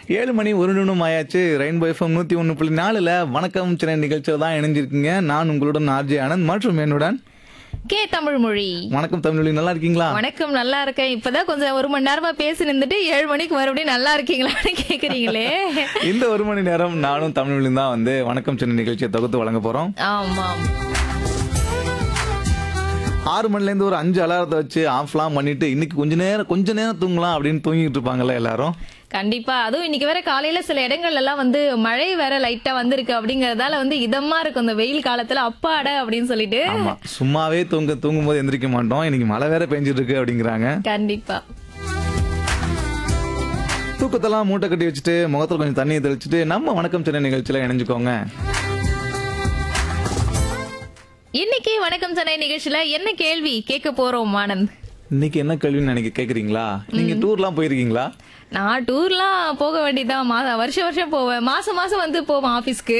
ஏழு மணி ஒரு நிமிடம் ஆயாச்சு ரெயின்போ எஃப்எம் நூத்தி ஒன்று புள்ளி நாலுல வணக்கம் சென்னை நிகழ்ச்சியில் தான் இணைஞ்சிருக்கீங்க நான் உங்களுடன் ஆர்ஜே ஆனந்த் மற்றும் என்னுடன் கே தமிழ் மொழி வணக்கம் தமிழ் நல்லா இருக்கீங்களா வணக்கம் நல்லா இருக்கேன் இப்பதான் கொஞ்சம் ஒரு மணி நேரமா பேசி நின்னுட்டு ஏழு மணிக்கு மறுபடியும் நல்லா இருக்கீங்களான்னு கேக்குறீங்களே இந்த ஒரு மணி நேரம் நானும் தமிழும் தான் வந்து வணக்கம் சென்னை நிகழ்ச்சியை தொகுத்து வழங்க போறோம் ஆமாம் ஆறு மணில இருந்து ஒரு அஞ்சு அலாரத்தை வச்சு ஆஃப்லாம் பண்ணிட்டு இன்னைக்கு கொஞ்ச நேரம் கொஞ்ச நேரம் தூங்கலாம் அப்படின்னு தூங்கிட்டு இருப்பாங்கல்ல எல்லாரும் கண்டிப்பா அதுவும் இன்னைக்கு வேற காலையில சில இடங்கள்ல எல்லாம் வந்து மழை வேற லைட்டா வந்திருக்கு அப்படிங்கறதால வந்து இதமா இருக்கும் இந்த வெயில் காலத்துல அப்பாட அப்படின்னு சொல்லிட்டு ஆமா சும்மாவே தூங்க தூங்கும் போது எந்திரிக்க மாட்டோம் இன்னைக்கு மழை வேற பெஞ்சிட்டு இருக்கு அப்படிங்கிறாங்க கண்டிப்பா தூக்கத்தெல்லாம் மூட்டை கட்டி வச்சுட்டு முகத்துல கொஞ்சம் தண்ணியை தெளிச்சுட்டு நம்ம வணக்கம் சென்னை நிகழ்ச்சியில இணைஞ்சுக்கோங்க இன்னைக்கு வணக்கம் சென்னை நிகழ்ச்சியில என்ன கேள்வி கேட்க போறோம் ஆனந்த் இன்னைக்கு என்ன கேள்வின்னு நினைக்க கேக்குறீங்களா நீங்க டூர்லாம் போயிருக்கீங்களா நான் டூர்லாம் போக வேண்டியதான் மா வருஷம் வருஷம் போவேன் மாசம் மாசம் வந்து போவேன் ஆபீஸ்க்கு